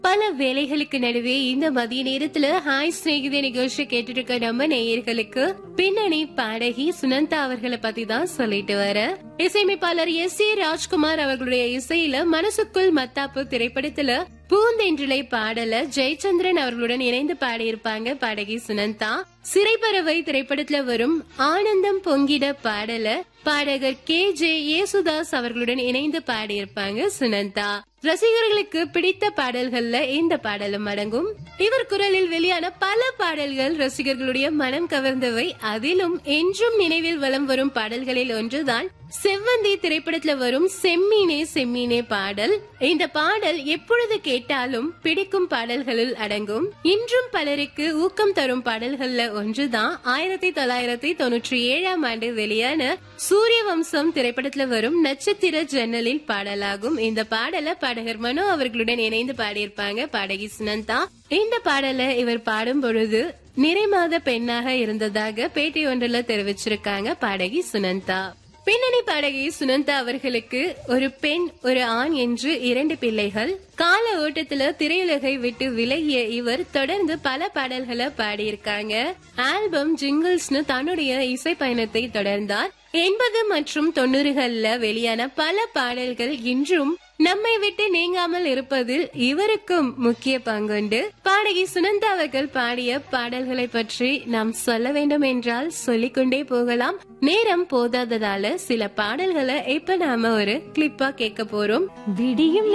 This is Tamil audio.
பல வேலைகளுக்கு நடுவே இந்த மதிய நேரத்துல ஹாய் சிநேகிதே நிகழ்ச்சி கேட்டுட்டு இருக்க நம்ம நேயர்களுக்கு பின்னணி பாடகி சுனந்தா அவர்களை பத்தி தான் சொல்லிட்டு வர இசையமைப்பாளர் எஸ் ஏ ராஜ்குமார் அவர்களுடைய இசையில மனசுக்குள் மத்தாப்பு திரைப்படத்துல பூந்தென்றிலை பாடல ஜெயச்சந்திரன் அவர்களுடன் இணைந்து பாடியிருப்பாங்க பாடகி சுனந்தா சிறைப்பறவை திரைப்படத்துல வரும் ஆனந்தம் பொங்கிட பாடல பாடகர் கே ஜே ஏசுதாஸ் அவர்களுடன் இணைந்து பாடியிருப்பாங்க சுனந்தா ரசிகர்களுக்கு பிடித்த பாடல்கள்ல இந்த பாடலும் அடங்கும் இவர் குரலில் வெளியான பல பாடல்கள் ரசிகர்களுடைய மனம் கவர்ந்தவை அதிலும் என்றும் நினைவில் வலம் வரும் பாடல்களில் ஒன்றுதான் செவ்வந்தி திரைப்படத்துல வரும் செம்மீனே செம்மீனே பாடல் இந்த பாடல் எப்பொழுது கேட்டாலும் பிடிக்கும் பாடல்களில் அடங்கும் இன்றும் பலருக்கு ஊக்கம் தரும் பாடல்கள்ல ஒன்றுதான் ஆயிரத்தி தொள்ளாயிரத்தி தொண்ணூற்றி ஏழாம் ஆண்டு வெளியான சூரிய வம்சம் திரைப்படத்துல வரும் நட்சத்திர ஜன்னலில் பாடலாகும் இந்த பாடலை பாடகர் மனோ அவர்களுடன் இணைந்து பாடியிருப்பாங்க பாடகி சுனந்தா இந்த பாடலை இவர் பாடும் பொழுது நிறைமாத பெண்ணாக இருந்ததாக பேட்டி ஒன்றில் தெரிவிச்சிருக்காங்க பாடகி சுனந்தா பின்னணி பாடகி சுனந்தா அவர்களுக்கு ஒரு பெண் ஒரு ஆண் என்று இரண்டு பிள்ளைகள் கால ஓட்டத்துல திரையுலகை விட்டு விலகிய இவர் தொடர்ந்து பல பாடல்களை பாடியிருக்காங்க ஆல்பம் ஜிங்கிள்ஸ்னு தன்னுடைய இசை பயணத்தை தொடர்ந்தார் எண்பது மற்றும் தொண்ணூறுகள்ல வெளியான பல பாடல்கள் இன்றும் நம்மை விட்டு நீங்காமல் இருப்பதில் இவருக்கும் முக்கிய பங்குண்டு பாடகி சுனந்தா அவர்கள் பாடிய பாடல்களை பற்றி நாம் சொல்ல வேண்டும் என்றால் சொல்லிக்கொண்டே போகலாம் நேரம் போதாததால சில பாடல்களை இப்ப நாம ஒரு கிளிப்பா கேட்க போறோம் விடியும்